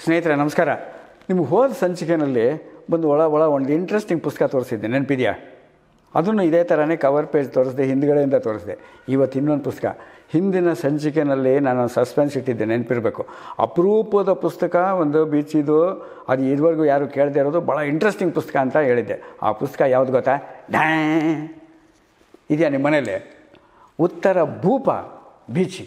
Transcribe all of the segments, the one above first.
ಸ್ನೇಹಿತರೆ ನಮಸ್ಕಾರ ನಿಮ್ಗೆ ಹೋದ ಸಂಚಿಕೆಯಲ್ಲಿ ಬಂದು ಒಳ ಒಳ ಒಂದು ಇಂಟ್ರೆಸ್ಟಿಂಗ್ ಪುಸ್ತಕ ತೋರಿಸಿದ್ದೆ ನೆನಪಿದೆಯಾ ಅದನ್ನು ಇದೇ ಥರನೇ ಕವರ್ ಪೇಜ್ ತೋರಿಸಿದೆ ಹಿಂದ್ಗಡೆಯಿಂದ ತೋರಿಸಿದೆ ಇವತ್ತು ಇನ್ನೊಂದು ಪುಸ್ತಕ ಹಿಂದಿನ ಸಂಚಿಕೆಯಲ್ಲಿ ನಾನು ಸಸ್ಪೆನ್ಸ್ ಇಟ್ಟಿದ್ದೆ ನೆನಪಿರಬೇಕು ಅಪರೂಪದ ಪುಸ್ತಕ ಒಂದು ಬೀಚಿದು ಅದು ಇದುವರೆಗೂ ಯಾರು ಕೇಳದೇ ಇರೋದು ಭಾಳ ಇಂಟ್ರೆಸ್ಟಿಂಗ್ ಪುಸ್ತಕ ಅಂತ ಹೇಳಿದ್ದೆ ಆ ಪುಸ್ತಕ ಯಾವುದು ಗೊತ್ತಾ ಡ್ಯಾ ಇದೆಯಾ ನಿಮ್ಮ ಮನೇಲಿ ಉತ್ತರ ಭೂಪ ಬೀಚಿ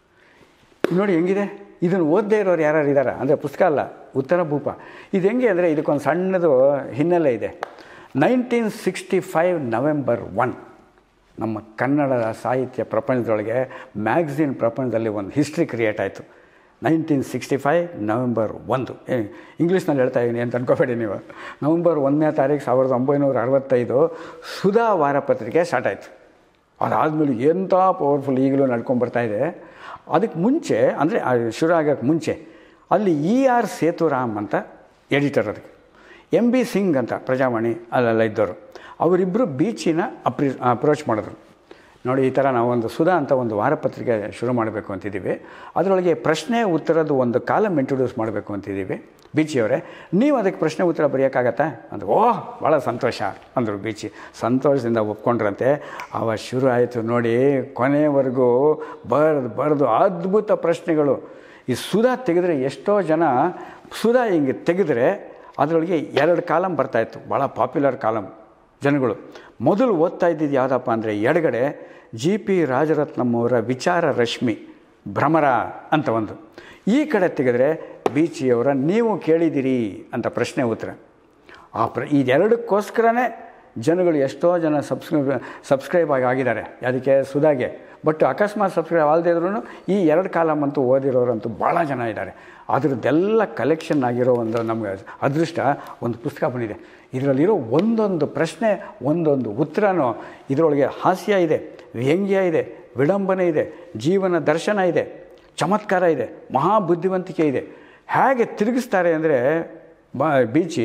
ನೋಡಿ ಹೆಂಗಿದೆ ಇದನ್ನು ಓದದೇ ಇರೋರು ಯಾರು ಇದ್ದಾರೆ ಅಂದರೆ ಪುಸ್ತಕ ಅಲ್ಲ ಉತ್ತರ ಭೂಪ ಇದು ಹೆಂಗೆ ಅಂದರೆ ಇದಕ್ಕೊಂದು ಸಣ್ಣದು ಹಿನ್ನೆಲೆ ಇದೆ nineteen sixty five November one ನಮ್ಮ ಕನ್ನಡ ಸಾಹಿತ್ಯ ಪ್ರಪಂಚದೊಳಗೆ ಮ್ಯಾಗ್ಝಿನ್ ಪ್ರಪಂಚದಲ್ಲಿ ಒಂದು ಹಿಸ್ಟ್ರಿ ಕ್ರಿಯೇಟ್ ಆಯಿತು ನೈನ್ಟೀನ್ ಸಿಕ್ಸ್ಟಿ ಫೈವ್ ನವೆಂಬರ್ ಒಂದು ಏ ಇಂಗ್ಲೀಷ್ನಲ್ಲಿ ಹೇಳ್ತಾ ಇದ್ದೀನಿ ಅಂತ ಅನ್ಕೋಬೇಡಿ ನೀವು ನವೆಂಬರ್ ಒಂದನೇ ತಾರೀಕು ಸಾವಿರದ ಒಂಬೈನೂರ ಅರವತ್ತೈದು ಸುಧಾ ವಾರಪತ್ರಿಕೆ ಸ್ಟಾರ್ಟ್ ಆಯಿತು ಅದಾದಮೇಲೆ ಎಂಥ ಪವರ್ಫುಲ್ ಈಗಲೂ ನಡ್ಕೊಂಡ್ಬರ್ತಾ ಇದೆ ಅದಕ್ಕೆ ಮುಂಚೆ ಅಂದರೆ ಶುರು ಆಗೋಕ್ಕೆ ಮುಂಚೆ ಅಲ್ಲಿ ಇ ಆರ್ ಸೇತುರಾಮ್ ಅಂತ ಎಡಿಟರ್ ಅದಕ್ಕೆ ಎಮ್ ಬಿ ಸಿಂಗ್ ಅಂತ ಪ್ರಜಾವಾಣಿ ಅಲ್ಲೆಲ್ಲ ಇದ್ದವರು ಅವರಿಬ್ಬರು ಬೀಚಿನ ಅಪ್ರಿ ಅಪ್ರೋಚ್ ಮಾಡಿದ್ರು ನೋಡಿ ಈ ಥರ ನಾವು ಒಂದು ಸುಧಾ ಅಂತ ಒಂದು ವಾರಪತ್ರಿಕೆ ಶುರು ಮಾಡಬೇಕು ಅಂತಿದ್ದೀವಿ ಅದರೊಳಗೆ ಪ್ರಶ್ನೆ ಉತ್ತರದ ಒಂದು ಕಾಲಮ್ ಇಂಟ್ರೊಡ್ಯೂಸ್ ಮಾಡಬೇಕು ಅಂತಿದ್ದೀವಿ ಬೀಚಿಯವರೇ ನೀವು ಅದಕ್ಕೆ ಪ್ರಶ್ನೆ ಉತ್ತರ ಬರೆಯೋಕ್ಕಾಗತ್ತಾ ಅಂದ್ರೆ ಓಹ್ ಭಾಳ ಸಂತೋಷ ಅಂದರು ಬೀಚಿ ಸಂತೋಷದಿಂದ ಒಪ್ಕೊಂಡ್ರಂತೆ ಆವಾಗ ಶುರು ಆಯಿತು ನೋಡಿ ಕೊನೆವರೆಗೂ ಬರೆದು ಬರೆದು ಅದ್ಭುತ ಪ್ರಶ್ನೆಗಳು ಈ ಸುಧಾ ತೆಗೆದ್ರೆ ಎಷ್ಟೋ ಜನ ಸುಧಾ ಹಿಂಗೆ ತೆಗೆದ್ರೆ ಅದರೊಳಗೆ ಎರಡು ಕಾಲಮ್ ಬರ್ತಾಯಿತ್ತು ಭಾಳ ಪಾಪ್ಯುಲರ್ ಕಾಲಮ್ ಜನಗಳು ಮೊದಲು ಓದ್ತಾ ಇದ್ದಿದ್ದು ಯಾವುದಪ್ಪ ಅಂದರೆ ಎಡಗಡೆ ಜಿ ಪಿ ರಾಜರತ್ನಂ ಅವರ ವಿಚಾರ ರಶ್ಮಿ ಭ್ರಮರ ಅಂತ ಒಂದು ಈ ಕಡೆ ತೆಗೆದ್ರೆ ಬೀಚಿಯವರ ನೀವು ಕೇಳಿದಿರಿ ಅಂತ ಪ್ರಶ್ನೆ ಉತ್ತರ ಆ ಪ್ರ ಇದೆರಡಕ್ಕೋಸ್ಕರನೇ ಜನಗಳು ಎಷ್ಟೋ ಜನ ಸಬ್ಸ್ಕ್ರೈಬ್ ಸಬ್ಸ್ಕ್ರೈಬ್ ಆಗಿ ಆಗಿದ್ದಾರೆ ಅದಕ್ಕೆ ಸುಧಾಗೆ ಬಟ್ ಅಕಸ್ಮಾತ್ ಸಬ್ಸ್ಕ್ರೈಬ್ ಆಗದೇ ಇದ್ರೂ ಈ ಎರಡು ಕಾಲಮ್ ಅಂತೂ ಓದಿರೋರಂತೂ ಭಾಳ ಜನ ಇದ್ದಾರೆ ಅದರದ್ದೆಲ್ಲ ಕಲೆಕ್ಷನ್ ಆಗಿರೋ ಒಂದು ನಮಗೆ ಅದೃಷ್ಟ ಒಂದು ಪುಸ್ತಕ ಬಂದಿದೆ ಇದರಲ್ಲಿರೋ ಒಂದೊಂದು ಪ್ರಶ್ನೆ ಒಂದೊಂದು ಉತ್ತರನೂ ಇದರೊಳಗೆ ಹಾಸ್ಯ ಇದೆ ವ್ಯಂಗ್ಯ ಇದೆ ವಿಡಂಬನೆ ಇದೆ ಜೀವನ ದರ್ಶನ ಇದೆ ಚಮತ್ಕಾರ ಇದೆ ಮಹಾಬುದ್ಧಿವಂತಿಕೆ ಇದೆ ಹೇಗೆ ತಿರುಗಿಸ್ತಾರೆ ಅಂದರೆ ಬಾ ಬೀಚಿ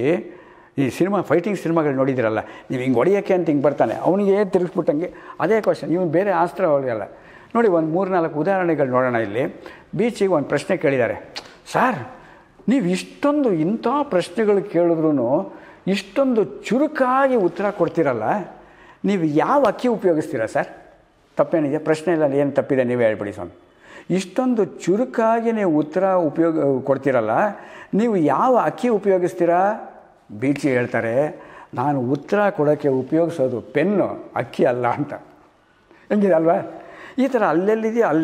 ಈ ಸಿನಿಮಾ ಫೈಟಿಂಗ್ ಸಿನಿಮಾಗಳು ನೋಡಿದಿರಲ್ಲ ನೀವು ಹಿಂಗೆ ಹೊಡಿಯೋಕ್ಕೆ ಅಂತ ಹಿಂಗೆ ಬರ್ತಾನೆ ಅವನಿಗೆ ತಿರುಗಿಸ್ಬಿಟ್ಟಂಗೆ ಅದೇ ಕ್ವಶನ್ ಇವನು ಬೇರೆ ಆಸ್ತ್ರ ಅವಳಿಗಲ್ಲ ನೋಡಿ ಒಂದು ಮೂರು ನಾಲ್ಕು ಉದಾಹರಣೆಗಳು ನೋಡೋಣ ಇಲ್ಲಿ ಬೀಚಿಗೆ ಒಂದು ಪ್ರಶ್ನೆ ಕೇಳಿದ್ದಾರೆ ಸರ್ ನೀವು ಇಷ್ಟೊಂದು ಇಂಥ ಪ್ರಶ್ನೆಗಳು ಕೇಳಿದ್ರೂ ಇಷ್ಟೊಂದು ಚುರುಕಾಗಿ ಉತ್ತರ ಕೊಡ್ತೀರಲ್ಲ ನೀವು ಯಾವ ಅಕ್ಕಿ ಉಪಯೋಗಿಸ್ತೀರಾ ಸರ್ ತಪ್ಪೇನಿದೆ ಪ್ರಶ್ನೆ ಇಲ್ಲ ಏನು ತಪ್ಪಿದೆ ನೀವೇ ಹೇಳ್ಬಿಡಿ ಸ್ವಾಮಿ ಇಷ್ಟೊಂದು ಚುರುಕಾಗಿ ನೀವು ಉತ್ತರ ಉಪಯೋಗ ಕೊಡ್ತೀರಲ್ಲ ನೀವು ಯಾವ ಅಕ್ಕಿ ಉಪಯೋಗಿಸ್ತೀರಾ ಬೀಚಿ ಹೇಳ್ತಾರೆ ನಾನು ಉತ್ತರ ಕೊಡೋಕ್ಕೆ ಉಪಯೋಗಿಸೋದು ಪೆನ್ನು ಅಕ್ಕಿ ಅಲ್ಲ ಅಂತ ಹೆಂಗಿದೆ ಅಲ್ವಾ ಈ ಥರ ಅಲ್ಲೆಲ್ಲಿದೆಯೋ ಅಲ್ಲೇ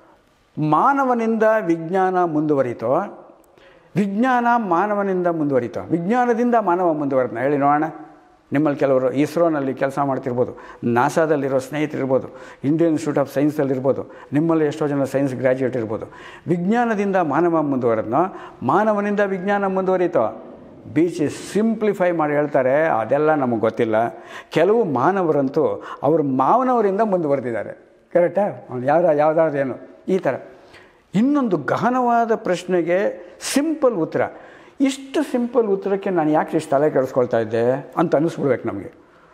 ಮಾನವನಿಂದ ವಿಜ್ಞಾನ ಮುಂದುವರಿತೋ ವಿಜ್ಞಾನ ಮಾನವನಿಂದ ಮುಂದುವರಿತೋ ವಿಜ್ಞಾನದಿಂದ ಮಾನವ ಮುಂದುವರಿತ ಹೇಳಿ ನೋಡೋಣ ನಿಮ್ಮಲ್ಲಿ ಕೆಲವರು ಇಸ್ರೋನಲ್ಲಿ ಕೆಲಸ ಮಾಡ್ತಿರ್ಬೋದು ನಾಸಾದಲ್ಲಿರೋ ಸ್ನೇಹಿತರಿರ್ಬೋದು ಇಂಡಿಯನ್ ಇನ್ಸ್ಟಿಟ್ಯೂಟ್ ಆಫ್ ಸೈನ್ಸಲ್ಲಿರ್ಬೋದು ನಿಮ್ಮಲ್ಲಿ ಎಷ್ಟೋ ಜನ ಸೈನ್ಸ್ ಗ್ರ್ಯಾಜುಯೇಟ್ ಇರ್ಬೋದು ವಿಜ್ಞಾನದಿಂದ ಮಾನವ ಮುಂದುವರೆದ್ನೋ ಮಾನವನಿಂದ ವಿಜ್ಞಾನ ಮುಂದುವರಿತೋ ಬೀಚ್ ಸಿಂಪ್ಲಿಫೈ ಮಾಡಿ ಹೇಳ್ತಾರೆ ಅದೆಲ್ಲ ನಮಗೆ ಗೊತ್ತಿಲ್ಲ ಕೆಲವು ಮಾನವರಂತೂ ಅವರು ಮಾನವರಿಂದ ಮುಂದುವರೆದಿದ್ದಾರೆ ಕರೆಕ್ಟಾ ಯಾವ್ದು ಯಾವುದಾದ್ರು ಏನು ಈ ಥರ ಇನ್ನೊಂದು ಗಹನವಾದ ಪ್ರಶ್ನೆಗೆ ಸಿಂಪಲ್ ಉತ್ತರ ಇಷ್ಟು ಸಿಂಪಲ್ ಉತ್ತರಕ್ಕೆ ನಾನು ಯಾಕೆ ಇಷ್ಟು ತಲೆ ಕೆಡಿಸ್ಕೊಳ್ತಾ ಇದ್ದೆ ಅಂತ ಅನ್ನಿಸ್ಬಿಡ್ಬೇಕು ನಮಗೆ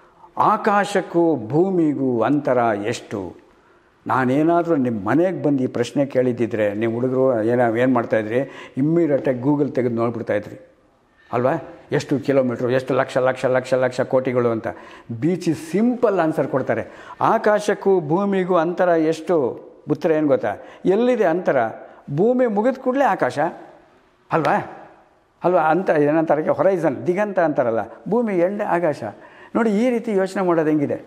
ಆಕಾಶಕ್ಕೂ ಭೂಮಿಗೂ ಅಂತರ ಎಷ್ಟು ನಾನೇನಾದರೂ ನಿಮ್ಮ ಮನೆಗೆ ಬಂದು ಈ ಪ್ರಶ್ನೆ ಕೇಳಿದ್ದಿದ್ರೆ ನೀವು ಹುಡುಗರು ಏನೋ ಏನು ಮಾಡ್ತಾಯಿದ್ರಿ ಇಮ್ಮಿಡಿಯೇಟಾಗಿ ಗೂಗಲ್ ತೆಗೆದು ನೋಡ್ಬಿಡ್ತಾಯಿದ್ರಿ ಅಲ್ವಾ ಎಷ್ಟು ಕಿಲೋಮೀಟ್ರು ಎಷ್ಟು ಲಕ್ಷ ಲಕ್ಷ ಲಕ್ಷ ಲಕ್ಷ ಕೋಟಿಗಳು ಅಂತ ಬೀಚಿ ಸಿಂಪಲ್ ಆನ್ಸರ್ ಕೊಡ್ತಾರೆ ಆಕಾಶಕ್ಕೂ ಭೂಮಿಗೂ ಅಂತರ ಎಷ್ಟು ಉತ್ತರ ಏನು ಗೊತ್ತಾ ಎಲ್ಲಿದೆ ಅಂತರ ಭೂಮಿ ಮುಗಿದ ಕೂಡಲೇ ಆಕಾಶ ಅಲ್ವಾ ಅಲ್ವಾ ಅಂತ ಏನಂತಾರೆ ಹೊರೈಸನ್ ದಿಗಂತ ಅಂತಾರಲ್ಲ ಭೂಮಿ ಎಣ್ಣೆ ಆಕಾಶ ನೋಡಿ ಈ ರೀತಿ ಯೋಚನೆ ಮಾಡೋದು ಹೆಂಗಿದೆ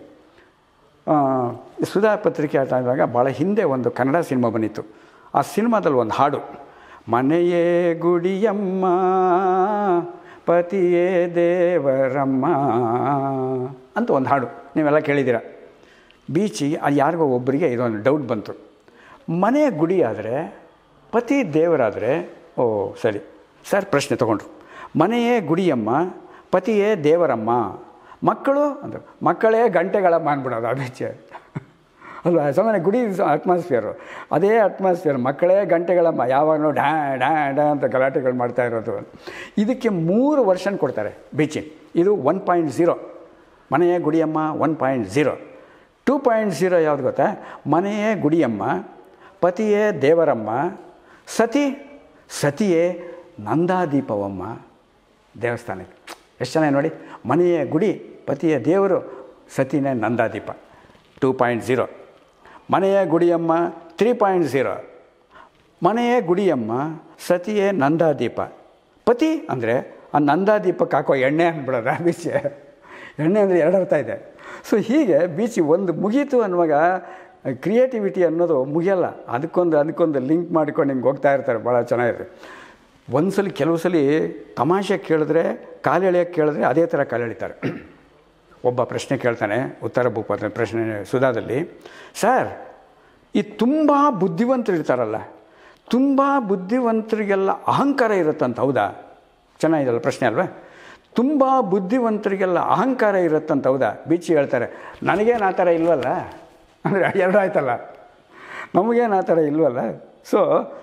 ಸುಧಾ ಪತ್ರಿಕೆ ಆಟ ಆದಾಗ ಭಾಳ ಹಿಂದೆ ಒಂದು ಕನ್ನಡ ಸಿನಿಮಾ ಬಂದಿತ್ತು ಆ ಸಿನಿಮಾದಲ್ಲಿ ಒಂದು ಹಾಡು ಮನೆಯೇ ಗುಡಿಯಮ್ಮ ಪತಿಯೇ ದೇವರಮ್ಮ ಅಂತ ಒಂದು ಹಾಡು ನೀವೆಲ್ಲ ಕೇಳಿದ್ದೀರ ಬೀಚಿ ಅದು ಯಾರಿಗೋ ಒಬ್ಬರಿಗೆ ಇದೊಂದು ಡೌಟ್ ಬಂತು ಮನೆ ಗುಡಿ ಆದರೆ ಪತಿ ದೇವರಾದರೆ ಓ ಸರಿ ಸರ್ ಪ್ರಶ್ನೆ ತೊಗೊಂಡ್ರು ಮನೆಯೇ ಗುಡಿಯಮ್ಮ ಪತಿಯೇ ದೇವರಮ್ಮ ಮಕ್ಕಳು ಅಂದರು ಮಕ್ಕಳೇ ಗಂಟೆಗಳಮ್ಮ ಅಂದ್ಬಿಡೋದು ಆ ಬೀಚೆ ಅಲ್ವಾ ಸಾಮಾನ್ಯ ಗುಡಿ ಅಟ್ಮಾಸ್ಫಿಯರು ಅದೇ ಅಟ್ಮಾಸ್ಫಿಯರ್ ಮಕ್ಕಳೇ ಗಂಟೆಗಳಮ್ಮ ಯಾವಾಗಲೂ ಡ್ಯಾ ಡ್ಯಾ ಡ್ಯಾ ಅಂತ ಗಲಾಟೆಗಳು ಮಾಡ್ತಾ ಇರೋದು ಇದಕ್ಕೆ ಮೂರು ವರ್ಷನ್ ಕೊಡ್ತಾರೆ ಬೀಚಿ ಇದು ಒನ್ ಪಾಯಿಂಟ್ ಝೀರೋ ಮನೆಯೇ ಗುಡಿಯಮ್ಮ one point zero two point zero ಯಾವುದು ಗೊತ್ತಾ ಮನೆಯೇ ಗುಡಿಯಮ್ಮ ಪತಿಯೇ ದೇವರಮ್ಮ ಸತಿ ಸತಿಯೇ ನಂದಾದೀಪವಮ್ಮ ದೇವಸ್ಥಾನಕ್ಕೆ ಎಷ್ಟು ಚೆನ್ನಾಗಿ ನೋಡಿ ಮನೆಯ ಗುಡಿ ಪತಿಯ ದೇವರು ಸತಿನೇ ನಂದಾದೀಪ ಟೂ ಪಾಯಿಂಟ್ ಝೀರೋ ಮನೆಯ ಗುಡಿಯಮ್ಮ ತ್ರೀ ಪಾಯಿಂಟ್ ಝೀರೋ ಮನೆಯೇ ಗುಡಿಯಮ್ಮ ಸತಿಯೇ ನಂದಾದೀಪ ಪತಿ ಅಂದರೆ ಆ ನಂದಾದೀಪಕ್ಕೆ ಹಾಕೋ ಎಣ್ಣೆ ಅಂದ್ಬಿಡೋದ ಬೀಚೆ ಎಣ್ಣೆ ಅಂದರೆ ಎರಡು ಅರ್ಥ ಇದೆ ಸೊ ಹೀಗೆ ಬೀಚಿ ಒಂದು ಮುಗೀತು ಅನ್ನುವಾಗ ಕ್ರಿಯೇಟಿವಿಟಿ ಅನ್ನೋದು ಮುಗಿಯಲ್ಲ ಅದಕ್ಕೊಂದು ಅದಕ್ಕೊಂದು ಲಿಂಕ್ ಮಾಡ್ಕೊಂಡು ಹಿಂಗೆ ಹೋಗ್ತಾ ಇರ್ತಾರೆ ಭಾಳ ಚೆನ್ನಾಗಿದೆ ಒಂದು ಸಲ ಕೆಲವು ಸಲ ತಮಾಷೆ ಕೇಳಿದ್ರೆ ಕಾಲು ಎಳೆಯೋಕ್ಕೆ ಕೇಳಿದ್ರೆ ಅದೇ ಥರ ಕಾಲು ಎಳಿತಾರೆ ಒಬ್ಬ ಪ್ರಶ್ನೆ ಕೇಳ್ತಾನೆ ಉತ್ತರ ಭೂಪತ ಪ್ರಶ್ನೆ ಸುಧಾದಲ್ಲಿ ಸರ್ ಈ ತುಂಬ ಬುದ್ಧಿವಂತರು ಇರ್ತಾರಲ್ಲ ತುಂಬ ಬುದ್ಧಿವಂತರಿಗೆಲ್ಲ ಅಹಂಕಾರ ಇರುತ್ತಂತ ಹೌದಾ ಚೆನ್ನಾಗಿದೆಯಲ್ಲ ಪ್ರಶ್ನೆ ಅಲ್ವಾ ತುಂಬ ಬುದ್ಧಿವಂತರಿಗೆಲ್ಲ ಅಹಂಕಾರ ಇರುತ್ತಂತ ಹೌದಾ ಬೀಚಿ ಹೇಳ್ತಾರೆ ನನಗೇನು ಆ ಥರ ಇಲ್ವಲ್ಲ ಅಂದರೆ ಎರಡು ಆಯ್ತಲ್ಲ ನಮಗೇನು ಆ ಥರ ಇಲ್ವಲ್ಲ ಸೊ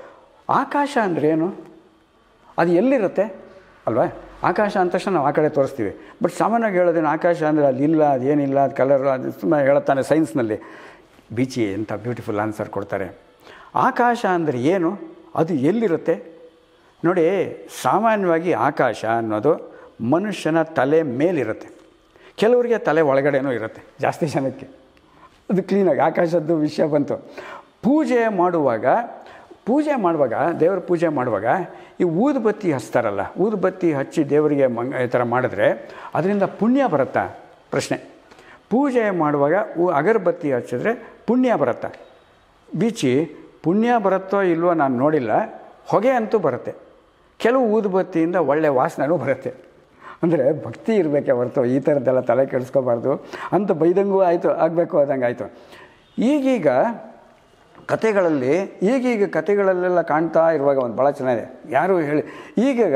ಆಕಾಶ ಅಂದ್ರೇನು ಅದು ಎಲ್ಲಿರುತ್ತೆ ಅಲ್ವಾ ಆಕಾಶ ಅಂದ ತಕ್ಷಣ ನಾವು ಆ ಕಡೆ ತೋರಿಸ್ತೀವಿ ಬಟ್ ಸಾಮಾನ್ಯವಾಗಿ ಹೇಳೋದೇನು ಆಕಾಶ ಅಂದರೆ ಅಲ್ಲಿ ಇಲ್ಲ ಅದೇನಿಲ್ಲ ಅದು ಕಲರ್ ಅದು ಸುಮ್ಮನೆ ಹೇಳುತ್ತಾನೆ ಸೈನ್ಸ್ನಲ್ಲಿ ಬೀಚಿ ಅಂತ ಬ್ಯೂಟಿಫುಲ್ ಆನ್ಸರ್ ಕೊಡ್ತಾರೆ ಆಕಾಶ ಅಂದರೆ ಏನು ಅದು ಎಲ್ಲಿರುತ್ತೆ ನೋಡಿ ಸಾಮಾನ್ಯವಾಗಿ ಆಕಾಶ ಅನ್ನೋದು ಮನುಷ್ಯನ ತಲೆ ಮೇಲಿರುತ್ತೆ ಕೆಲವರಿಗೆ ತಲೆ ಒಳಗಡೆನೂ ಇರುತ್ತೆ ಜಾಸ್ತಿ ಜನಕ್ಕೆ ಅದು ಕ್ಲೀನಾಗಿ ಆಕಾಶದ್ದು ವಿಷಯ ಬಂತು ಪೂಜೆ ಮಾಡುವಾಗ ಪೂಜೆ ಮಾಡುವಾಗ ದೇವರ ಪೂಜೆ ಮಾಡುವಾಗ ಈ ಊದುಬತ್ತಿ ಹಚ್ತಾರಲ್ಲ ಊದುಬತ್ತಿ ಹಚ್ಚಿ ದೇವರಿಗೆ ಮಂಗ ಈ ಥರ ಮಾಡಿದ್ರೆ ಅದರಿಂದ ಪುಣ್ಯ ಬರುತ್ತಾ ಪ್ರಶ್ನೆ ಪೂಜೆ ಮಾಡುವಾಗ ಊ ಅಗರಬತ್ತಿ ಹಚ್ಚಿದ್ರೆ ಪುಣ್ಯ ಬರುತ್ತಾ ಬೀಚಿ ಪುಣ್ಯ ಬರುತ್ತೋ ಇಲ್ವೋ ನಾನು ನೋಡಿಲ್ಲ ಹೊಗೆ ಅಂತೂ ಬರುತ್ತೆ ಕೆಲವು ಊದುಬತ್ತಿಯಿಂದ ಒಳ್ಳೆಯ ವಾಸನೆನೂ ಬರುತ್ತೆ ಅಂದರೆ ಭಕ್ತಿ ಇರಬೇಕೆ ಹೊರತು ಈ ಥರದ್ದೆಲ್ಲ ತಲೆ ಕೆಡಿಸ್ಕೋಬಾರ್ದು ಅಂತ ಬೈದಂಗೂ ಆಯಿತು ಆಗಬೇಕು ಆದಂಗೆ ಆಯಿತು ಈಗೀಗ ಕತೆಗಳಲ್ಲಿ ಈಗೀಗ ಕತೆಗಳಲ್ಲೆಲ್ಲ ಕಾಣ್ತಾ ಇರುವಾಗ ಒಂದು ಭಾಳ ಚೆನ್ನಾಗಿದೆ ಯಾರು ಹೇಳಿ ಈಗೀಗ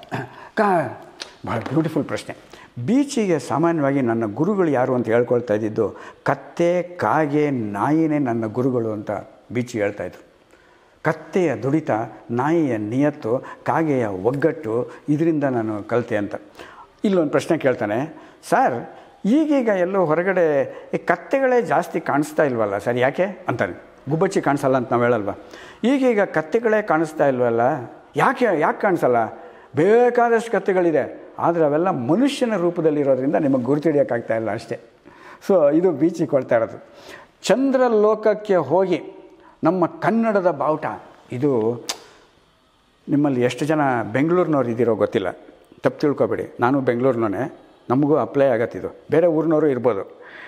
ಕಾ ಭಾಳ ಬ್ಯೂಟಿಫುಲ್ ಪ್ರಶ್ನೆ ಬೀಚಿಗೆ ಸಾಮಾನ್ಯವಾಗಿ ನನ್ನ ಗುರುಗಳು ಯಾರು ಅಂತ ಹೇಳ್ಕೊಳ್ತಾ ಇದ್ದಿದ್ದು ಕತ್ತೆ ಕಾಗೆ ನಾಯಿನೇ ನನ್ನ ಗುರುಗಳು ಅಂತ ಬೀಚಿ ಹೇಳ್ತಾಯಿದ್ರು ಕತ್ತೆಯ ದುಡಿತ ನಾಯಿಯ ನಿಯತ್ತು ಕಾಗೆಯ ಒಗ್ಗಟ್ಟು ಇದರಿಂದ ನಾನು ಕಲಿತೆ ಅಂತ ಇಲ್ಲೊಂದು ಪ್ರಶ್ನೆ ಕೇಳ್ತಾನೆ ಸರ್ ಈಗೀಗ ಎಲ್ಲೋ ಹೊರಗಡೆ ಈ ಕತ್ತೆಗಳೇ ಜಾಸ್ತಿ ಕಾಣಿಸ್ತಾ ಇಲ್ವಲ್ಲ ಸರ್ ಯಾಕೆ ಅಂತಾನೆ ಗುಬ್ಬಚ್ಚಿ ಕಾಣಿಸಲ್ಲ ಅಂತ ನಾವು ಹೇಳಲ್ವ ಈಗೀಗ ಕತ್ತೆಗಳೇ ಕಾಣಿಸ್ತಾ ಇಲ್ವಲ್ಲ ಯಾಕೆ ಯಾಕೆ ಕಾಣಿಸಲ್ಲ ಬೇಕಾದಷ್ಟು ಕತ್ತೆಗಳಿದೆ ಆದರೆ ಅವೆಲ್ಲ ಮನುಷ್ಯನ ರೂಪದಲ್ಲಿರೋದ್ರಿಂದ ನಿಮಗೆ ಗುರುತಿಡಿಯೋಕ್ಕಾಗ್ತಾ ಇಲ್ಲ ಅಷ್ಟೇ ಸೊ ಇದು ಬೀಚಿಗೆ ಕೊಡ್ತಾ ಇರೋದು ಚಂದ್ರಲೋಕಕ್ಕೆ ಹೋಗಿ ನಮ್ಮ ಕನ್ನಡದ ಬಾವುಟ ಇದು ನಿಮ್ಮಲ್ಲಿ ಎಷ್ಟು ಜನ ಬೆಂಗಳೂರಿನವ್ರು ಇದ್ದೀರೋ ಗೊತ್ತಿಲ್ಲ ತಪ್ಪು ತಿಳ್ಕೊಬೇಡಿ ನಾನು ಬೆಂಗಳೂರಿನವನೇ ನಮಗೂ ಅಪ್ಲೈ ಆಗತ್ತಿದು ಬೇರೆ ಊರಿನವರು ಇರ್ಬೋದು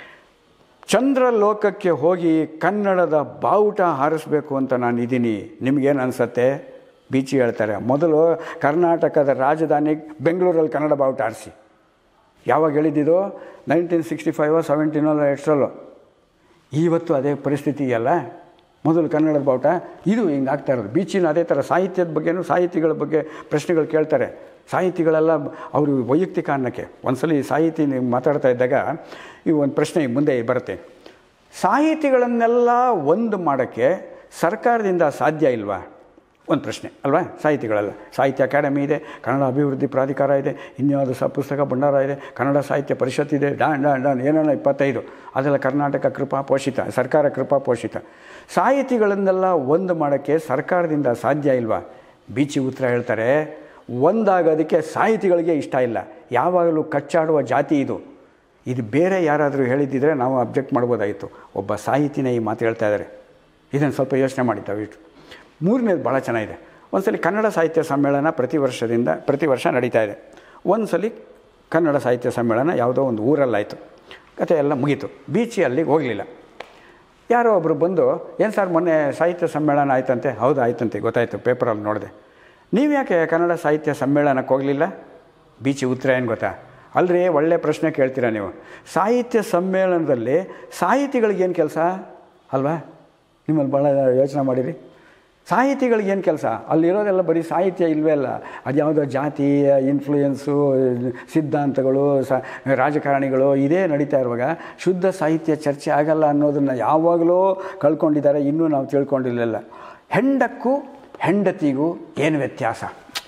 ಚಂದ್ರಲೋಕಕ್ಕೆ ಹೋಗಿ ಕನ್ನಡದ ಬಾವುಟ ಹಾರಿಸ್ಬೇಕು ಅಂತ ನಾನು ಇದ್ದೀನಿ ನಿಮಗೇನು ಅನಿಸತ್ತೆ ಬೀಚಿ ಹೇಳ್ತಾರೆ ಮೊದಲು ಕರ್ನಾಟಕದ ರಾಜಧಾನಿ ಬೆಂಗಳೂರಲ್ಲಿ ಕನ್ನಡ ಬಾವುಟ ಹಾರಿಸಿ ಯಾವಾಗ ಹೇಳಿದ್ದಿದ್ದು ನೈನ್ಟೀನ್ ಸಿಕ್ಸ್ಟಿ ಫೈವ ಸೆವೆಂಟೀನಲ್ಲ ಎಷ್ಟರಲ್ಲೋ ಇವತ್ತು ಅದೇ ಪರಿಸ್ಥಿತಿ ಇದೆಯಲ್ಲ ಮೊದಲು ಕನ್ನಡದ ಬಾವುಟ ಇದು ಹಿಂಗೆ ಆಗ್ತಾ ಇರೋದು ಬೀಚಿನ ಅದೇ ಥರ ಸಾಹಿತ್ಯದ ಬಗ್ಗೆನೂ ಸಾಹಿತಿಗಳ ಬಗ್ಗೆ ಪ್ರಶ್ನೆಗಳು ಕೇಳ್ತಾರೆ ಸಾಹಿತಿಗಳೆಲ್ಲ ಅವರು ವೈಯಕ್ತಿಕ ಅನ್ನಕ್ಕೆ ಒಂದ್ಸಲಿ ಸಾಹಿತಿ ನೀವು ಮಾತಾಡ್ತಾ ಇದ್ದಾಗ ಈ ಒಂದು ಪ್ರಶ್ನೆ ಮುಂದೆ ಬರುತ್ತೆ ಸಾಹಿತಿಗಳನ್ನೆಲ್ಲ ಒಂದು ಮಾಡೋಕ್ಕೆ ಸರ್ಕಾರದಿಂದ ಸಾಧ್ಯ ಇಲ್ವಾ ಒಂದು ಪ್ರಶ್ನೆ ಅಲ್ವಾ ಸಾಹಿತಿಗಳೆಲ್ಲ ಸಾಹಿತ್ಯ ಅಕಾಡೆಮಿ ಇದೆ ಕನ್ನಡ ಅಭಿವೃದ್ಧಿ ಪ್ರಾಧಿಕಾರ ಇದೆ ಇನ್ಯಾವುದು ಸ ಪುಸ್ತಕ ಭಂಡಾರ ಇದೆ ಕನ್ನಡ ಸಾಹಿತ್ಯ ಪರಿಷತ್ ಇದೆ ಡಾನ್ ಡಾನ್ ಡಾನ್ ಏನೇನೋ ಇಪ್ಪತ್ತೈದು ಅದೆಲ್ಲ ಕರ್ನಾಟಕ ಕೃಪಾ ಪೋಷಿತ ಸರ್ಕಾರ ಕೃಪಾ ಪೋಷಿತ ಸಾಹಿತಿಗಳನ್ನೆಲ್ಲ ಒಂದು ಮಾಡೋಕ್ಕೆ ಸರ್ಕಾರದಿಂದ ಸಾಧ್ಯ ಇಲ್ವಾ ಬೀಚಿ ಉತ್ತರ ಹೇಳ್ತಾರೆ ಒಂದಾಗೋದಕ್ಕೆ ಸಾಹಿತಿಗಳಿಗೆ ಇಷ್ಟ ಇಲ್ಲ ಯಾವಾಗಲೂ ಕಚ್ಚಾಡುವ ಜಾತಿ ಇದು ಇದು ಬೇರೆ ಯಾರಾದರೂ ಹೇಳಿದ್ದಿದ್ರೆ ನಾವು ಅಬ್ಜೆಕ್ಟ್ ಮಾಡ್ಬೋದಾಗಿತ್ತು ಒಬ್ಬ ಸಾಹಿತಿನೇ ಈ ಮಾತು ಹೇಳ್ತಾ ಇದ್ದಾರೆ ಇದನ್ನು ಸ್ವಲ್ಪ ಯೋಚನೆ ಮಾಡಿ ದಯವಿಟ್ಟು ಮೂರನೇದು ಭಾಳ ಚೆನ್ನಾಗಿದೆ ಒಂದ್ಸಲಿ ಕನ್ನಡ ಸಾಹಿತ್ಯ ಸಮ್ಮೇಳನ ಪ್ರತಿ ವರ್ಷದಿಂದ ಪ್ರತಿ ವರ್ಷ ನಡೀತಾ ಇದೆ ಒಂದು ಸಲ ಕನ್ನಡ ಸಾಹಿತ್ಯ ಸಮ್ಮೇಳನ ಯಾವುದೋ ಒಂದು ಊರಲ್ಲಾಯಿತು ಕತೆ ಎಲ್ಲ ಮುಗೀತು ಬೀಚಿ ಅಲ್ಲಿಗೆ ಹೋಗಲಿಲ್ಲ ಯಾರೋ ಒಬ್ಬರು ಬಂದು ಏನು ಸರ್ ಮೊನ್ನೆ ಸಾಹಿತ್ಯ ಸಮ್ಮೇಳನ ಆಯ್ತಂತೆ ಹೌದು ಆಯ್ತಂತೆ ಗೊತ್ತಾಯಿತು ಪೇಪರಲ್ಲಿ ನೋಡಿದೆ ನೀವು ಯಾಕೆ ಕನ್ನಡ ಸಾಹಿತ್ಯ ಸಮ್ಮೇಳನಕ್ಕೆ ಹೋಗಲಿಲ್ಲ ಬೀಚಿ ಉತ್ತರ ಏನು ಗೊತ್ತಾ ಅಲ್ರಿ ಒಳ್ಳೆ ಪ್ರಶ್ನೆ ಕೇಳ್ತೀರಾ ನೀವು ಸಾಹಿತ್ಯ ಸಮ್ಮೇಳನದಲ್ಲಿ ಸಾಹಿತಿಗಳಿಗೇನು ಕೆಲಸ ಅಲ್ವಾ ನಿಮ್ಮಲ್ಲಿ ಭಾಳ ಯೋಚನೆ ಮಾಡಿರಿ ಸಾಹಿತಿಗಳಿಗೇನು ಕೆಲಸ ಅಲ್ಲಿರೋದೆಲ್ಲ ಬರೀ ಸಾಹಿತ್ಯ ಇಲ್ವೇ ಅಲ್ಲ ಅದ್ಯಾವುದೋ ಜಾತಿ ಇನ್ಫ್ಲೂಯೆನ್ಸು ಸಿದ್ಧಾಂತಗಳು ಸ ರಾಜಕಾರಣಿಗಳು ಇದೇ ನಡೀತಾ ಇರುವಾಗ ಶುದ್ಧ ಸಾಹಿತ್ಯ ಚರ್ಚೆ ಆಗಲ್ಲ ಅನ್ನೋದನ್ನು ಯಾವಾಗಲೂ ಕಳ್ಕೊಂಡಿದ್ದಾರೆ ಇನ್ನೂ ನಾವು ತಿಳ್ಕೊಂಡಿರಲಿಲ್ಲ ಹೆಂಡಕ್ಕೂ ಹೆಂಡತಿಗೂ ಏನು ವ್ಯತ್ಯಾಸ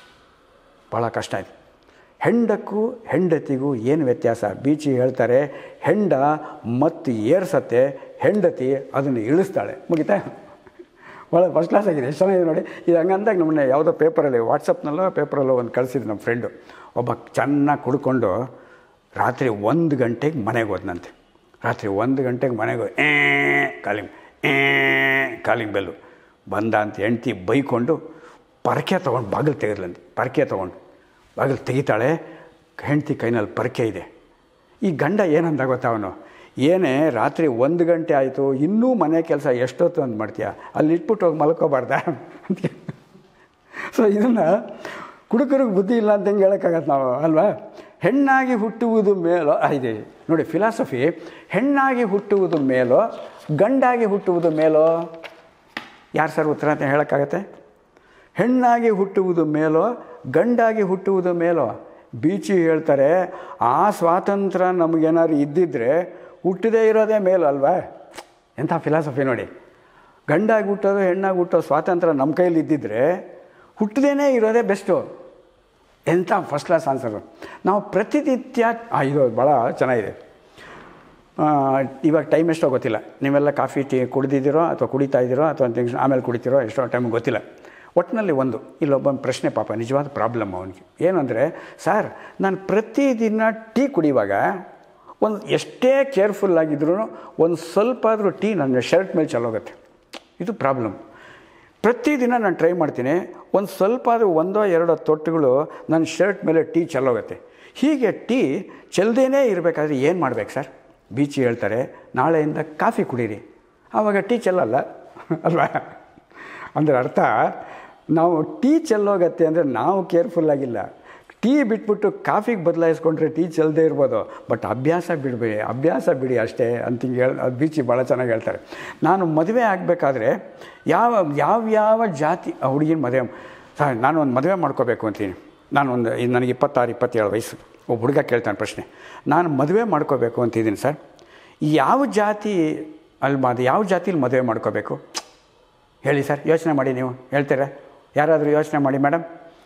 ಭಾಳ ಕಷ್ಟ ಇದೆ ಹೆಂಡಕ್ಕೂ ಹೆಂಡತಿಗೂ ಏನು ವ್ಯತ್ಯಾಸ ಬೀಚಿ ಹೇಳ್ತಾರೆ ಹೆಂಡ ಮತ್ತು ಏರ್ಸತ್ತೆ ಹೆಂಡತಿ ಅದನ್ನು ಇಳಿಸ್ತಾಳೆ ಮುಗಿತಾ ಭಾಳ ಫಸ್ಟ್ ಕ್ಲಾಸ್ ಆಗಿದೆ ಎಷ್ಟು ಚೆನ್ನಾಗಿದೆ ನೋಡಿ ಇದು ಹಂಗಂದಾಗ ನಮ್ಮನ್ನ ಯಾವುದೋ ಪೇಪರಲ್ಲಿ ವಾಟ್ಸಪ್ನಲ್ಲೋ ಪೇಪರಲ್ಲೋ ಒಂದು ಕಳಿಸಿದ್ದು ನಮ್ಮ ಫ್ರೆಂಡು ಒಬ್ಬ ಚೆನ್ನಾಗಿ ಕುಡ್ಕೊಂಡು ರಾತ್ರಿ ಒಂದು ಗಂಟೆಗೆ ಮನೆಗೆ ಹೋದ್ನಂತೆ ರಾತ್ರಿ ಒಂದು ಗಂಟೆಗೆ ಮನೆಗೆ ಹೋಗಿ ಏ ಕಾಲಿಂಗ್ ಏ ಕಾಲಿಂಗ್ ಬೆಲ್ಲು ಬಂದ ಅಂತ ಹೆಂಡ್ತಿ ಬೈಕೊಂಡು ಪರಕೆ ತೊಗೊಂಡು ಬಾಗಿಲು ತೆಗೆದ್ಲಂತೆ ಪರಕೆ ತೊಗೊಂಡು ಬಾಗಿಲು ತೆಗಿತಾಳೆ ಹೆಂಡ್ತಿ ಕೈನಲ್ಲಿ ಪರಕೆ ಇದೆ ಈ ಗಂಡ ಏನಂದ ಗೊತ್ತಾ ಅವನು ಏನೇ ರಾತ್ರಿ ಒಂದು ಗಂಟೆ ಆಯಿತು ಇನ್ನೂ ಮನೆ ಕೆಲಸ ಎಷ್ಟೊತ್ತು ಅಂತ ಮಾಡ್ತೀಯ ಅಲ್ಲಿ ಇಟ್ಬಿಟ್ಟು ಹೋಗಿ ಮಲ್ಕೋಬಾರ್ದ ಅಂತ ಸೊ ಇದನ್ನು ಕುಡುಕರಿಗೆ ಬುದ್ಧಿ ಇಲ್ಲ ಅಂತ ಹೆಂಗೆ ಹೇಳೋಕ್ಕಾಗತ್ತೆ ನಾವು ಅಲ್ವಾ ಹೆಣ್ಣಾಗಿ ಹುಟ್ಟುವುದು ಮೇಲೋ ಆ, ಇದೆ ನೋಡಿ ಫಿಲಾಸಫಿ ಹೆಣ್ಣಾಗಿ ಹುಟ್ಟುವುದು ಮೇಲೋ ಗಂಡಾಗಿ ಹುಟ್ಟುವುದು ಮೇಲೋ ಯಾರು ಸರ್ ಉತ್ತರ ಅಂತ ಹೇಳೋಕ್ಕಾಗತ್ತೆ ಹೆಣ್ಣಾಗಿ ಹುಟ್ಟುವುದು ಮೇಲೋ ಗಂಡಾಗಿ ಹುಟ್ಟುವುದು ಮೇಲೋ ಬೀಚಿ ಹೇಳ್ತಾರೆ ಆ ಸ್ವಾತಂತ್ರ್ಯ ನಮಗೇನಾದ್ರು ಇದ್ದಿದ್ದರೆ ಹುಟ್ಟದೇ ಇರೋದೇ ಮೇಲು ಅಲ್ವಾ ಎಂಥ ಫಿಲಾಸಫಿ ನೋಡಿ ಗಂಡಾಗಿ ಹುಟ್ಟೋದು ಹೆಣ್ಣಾಗಿ ಹುಟ್ಟೋದು ಸ್ವಾತಂತ್ರ್ಯ ನಮ್ಮ ಕೈಲಿ ಇದ್ದಿದ್ದರೆ ಹುಟ್ಟದೇನೇ ಇರೋದೇ ಬೆಸ್ಟು ಎಂಥ ಫಸ್ಟ್ ಕ್ಲಾಸ್ ಆನ್ಸರು ನಾವು ಪ್ರತಿನಿತ್ಯ ಆ, ಇದು ಭಾಳ ಚೆನ್ನಾಗಿದೆ ಆ, ಇವಾಗ ಟೈಮ್ ಎಷ್ಟೋ ಗೊತ್ತಿಲ್ಲ ನೀವೆಲ್ಲ ಕಾಫಿ ಟೀ ಕುಡಿದಿದ್ದೀರೋ ಅಥವಾ ಕುಡಿತಾ ಇದ್ದೀರೋ ಅಥವಾ ಟೆನ್ಷನ್ ಆಮೇಲೆ ಕುಡಿತೀರೋ ಎಷ್ಟೋ ಟೈಮ್ ಗೊತ್ತಿಲ್ಲ ಒಟ್ಟಿನಲ್ಲಿ ಒಂದು ಇಲ್ಲೊಬ್ಬ ಪ್ರಶ್ನೆ ಪಾಪ ನಿಜವಾದ ಪ್ರಾಬ್ಲಮ್ ಅವನಿಗೆ ಏನಂದರೆ ಸರ್ ನಾನು ಪ್ರತಿದಿನ ಟೀ ಕುಡಿಯುವಾಗ ಒಂದು ಎಷ್ಟೇ ಕೇರ್ಫುಲ್ ಆಗಿದ್ರೂ ಒಂದು ಸ್ವಲ್ಪ ಆದರೂ ಟೀ ನನ್ನ ಶರ್ಟ್ ಮೇಲೆ ಚಲೋಗುತ್ತೆ ಇದು ಪ್ರಾಬ್ಲಮ್ ಪ್ರತಿದಿನ ನಾನು ಟ್ರೈ ಮಾಡ್ತೀನಿ ಒಂದು ಸ್ವಲ್ಪ ಆದರೂ ಒಂದೋ ಎರಡೋ ತೊಟ್ಟುಗಳು ನನ್ನ ಶರ್ಟ್ ಮೇಲೆ ಟೀ ಚೆಲ್ಲೋಗುತ್ತೆ ಹೀಗೆ ಟೀ ಚೆಲ್ಲದೇನೇ ಇರಬೇಕಾದ್ರೆ ಏನು ಮಾಡ್ಬೇಕು ಸರ್ ಬೀಚಿ ಹೇಳ್ತಾರೆ ನಾಳೆಯಿಂದ ಕಾಫಿ ಕುಡೀರಿ ಆವಾಗ ಟೀ ಚೆಲ್ಲಲ್ಲ ಅಲ್ವಾ ಅಂದರೆ ಅರ್ಥ ನಾವು ಟೀ ಚೆಲ್ಲೋಗತ್ತೆ ಅಂದರೆ ನಾವು ಕೇರ್ಫುಲ್ಲಾಗಿಲ್ಲ ಟೀ ಬಿಟ್ಬಿಟ್ಟು ಕಾಫಿಗೆ ಬದಲಾಯಿಸ್ಕೊಂಡ್ರೆ ಟೀ ಚೆಲ್ಲದೆ ಇರ್ಬೋದು ಬಟ್ ಅಭ್ಯಾಸ ಬಿಡಬೇಡಿ ಅಭ್ಯಾಸ ಬಿಡಿ ಅಷ್ಟೇ ಅಂತ ಹಿಂಗೆ ಹೇಳಿ ಅದು ಬೀಚಿ ಭಾಳ ಚೆನ್ನಾಗಿ ಹೇಳ್ತಾರೆ ನಾನು ಮದುವೆ ಆಗಬೇಕಾದ್ರೆ ಯಾವ ಯಾವ್ಯಾವ ಜಾತಿ ಆ ಹುಡುಗಿನ ಮದುವೆ ಸರ್ ನಾನು ಒಂದು ಮದುವೆ ಮಾಡ್ಕೋಬೇಕು ಅಂತೀನಿ ನಾನು ಒಂದು ಇದು ನನಗೆ ಇಪ್ಪತ್ತಾರು ಇಪ್ಪತ್ತೇಳು ವಯಸ್ಸು ಒಬ್ಬ ಹುಡುಗ ಕೇಳ್ತಾನೆ ಪ್ರಶ್ನೆ ನಾನು ಮದುವೆ ಮಾಡ್ಕೋಬೇಕು ಅಂತಿದ್ದೀನಿ ಸರ್ ಯಾವ ಜಾತಿ ಅಲ್ಲಿ ಅದು ಯಾವ ಜಾತಿಲಿ ಮದುವೆ ಮಾಡ್ಕೋಬೇಕು ಹೇಳಿ ಸರ್ ಯೋಚನೆ ಮಾಡಿ ನೀವು ಹೇಳ್ತೀರಾ ಯಾರಾದರೂ ಯೋಚನೆ ಮಾಡಿ ಮೇಡಮ್